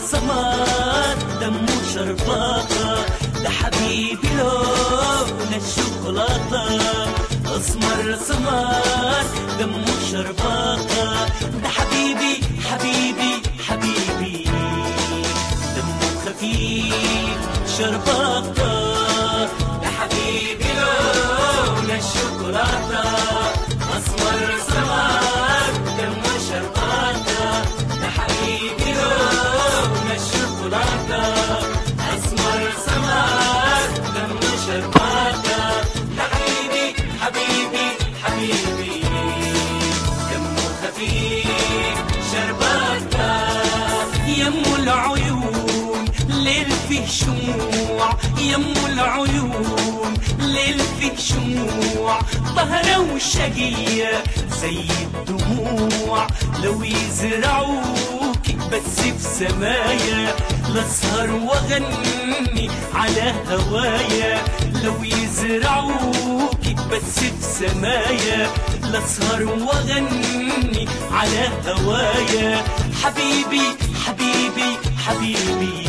سمر دمه شرباطة ده حبيبي لون الشوكولاتة أسمر سمر دمه شرباطة ده حبيبي حبيبي حبيبي دمه خفيف شرباطة ده حبيبي لون الشوكولاتة أسمر سمر دمه شرباطة ده حبيبي لون الشوكولاتة أسمر سمر دمه شرباطة ده حبيبي حبيبي حبيبي دمه خفيف شرباطة يم العيون ليل فيه شموع يم العيون ليل فيه شموع طهرة وشقية زي الدموع لو يزرعوك بس في سمايا لاسهر واغني على هوايا لو يزرعوك بس في سمايا لاسهر واغني على هوايا حبيبي حبيبي حبيبي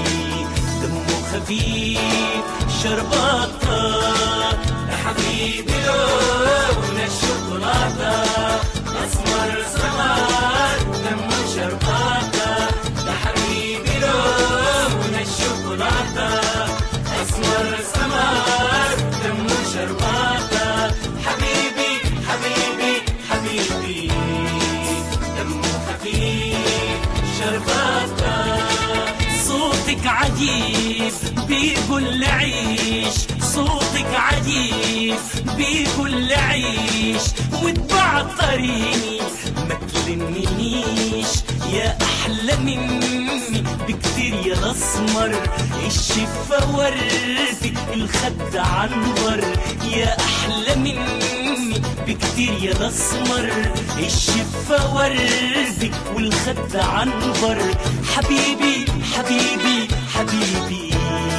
دمه خفيف شرباطة يا حبيبي لون الشوكولاتة أسمر سمر دمه شرباطة يا حبيبي لون الشوكولاتة أسمر سمر دمه شرباطة حبيبي حبيبي حبيبي دمه خفيف شرباطة صوتك عجيب بيقول عيش صوتك عجيب بيقول عيش وتبعطريني ما تلمنيش يا احلى مني بكتير يا الاسمر الشفا وردي الخد عنبر يا احلى مني بكتير يا الاسمر الشفا وردي والخد عنبر حبيبي حبيبي حبيبي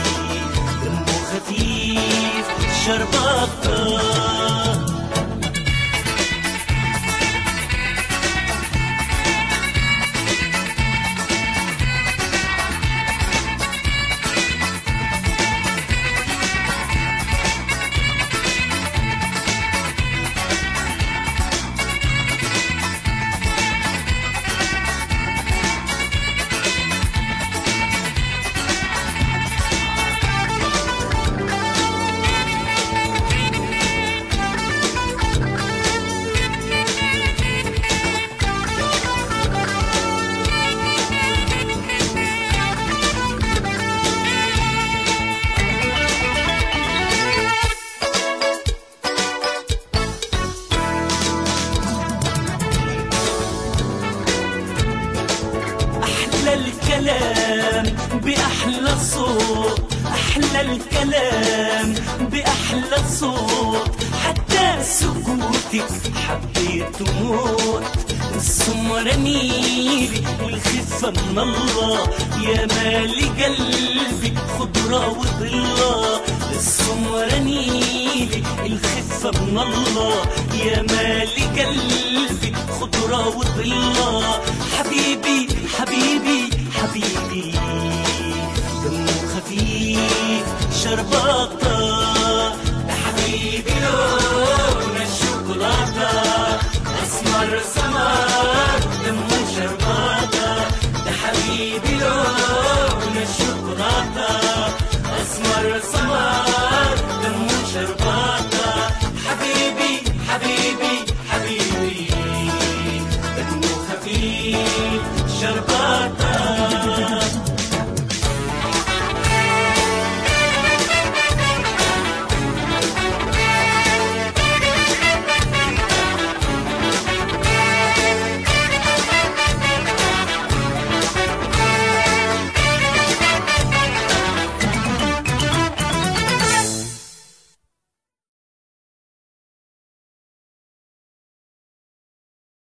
دمه خفيف شرباطه أحلى الكلام بأحلى صوت أحلى الكلام بأحلى صوت حتى سكوتك حبيت موت السمرة نيلي والخفة من الله يا مالي قلبي خضرة وظلة السمرة نيلي الخفة من الله يا مالي قلبي خضرة وظلة حبيبي حبيبي حبيبي دمه خفيف شربات